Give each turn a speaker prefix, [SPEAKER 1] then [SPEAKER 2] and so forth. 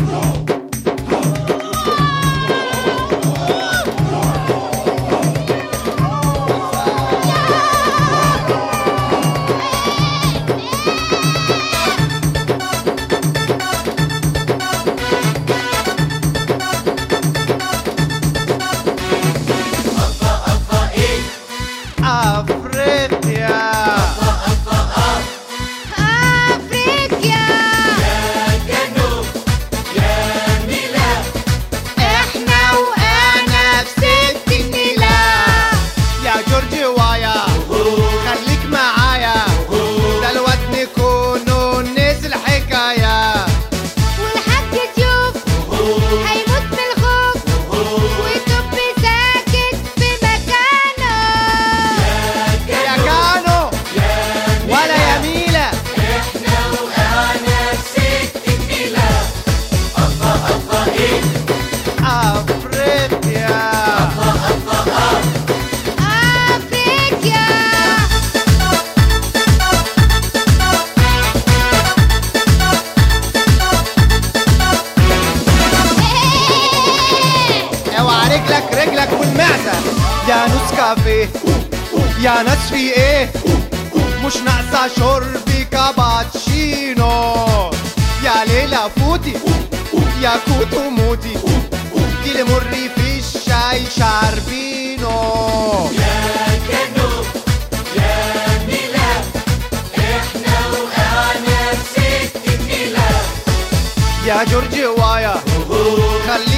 [SPEAKER 1] افريقيا
[SPEAKER 2] افريقيا احنا وانا في ست النيلة
[SPEAKER 1] يا جورجي وايا خليك معايا ده الوقت نكونوا ننزل حكايه
[SPEAKER 2] والحاج ضيوف هيموت من الخوف ويطب ساكت في مكانه
[SPEAKER 1] يا كانو ولا يا ميلا افريقيا
[SPEAKER 2] افريقيا
[SPEAKER 1] اوعى رجلك رجلك والمعزة يا نوس كافيه يا ناس في ايه مش ناقصة شرب كابتشينو يا ليلى فوتي يا كوتو موتي دي اللي مري في الشاي شاربينو يا جورجي وايا خلي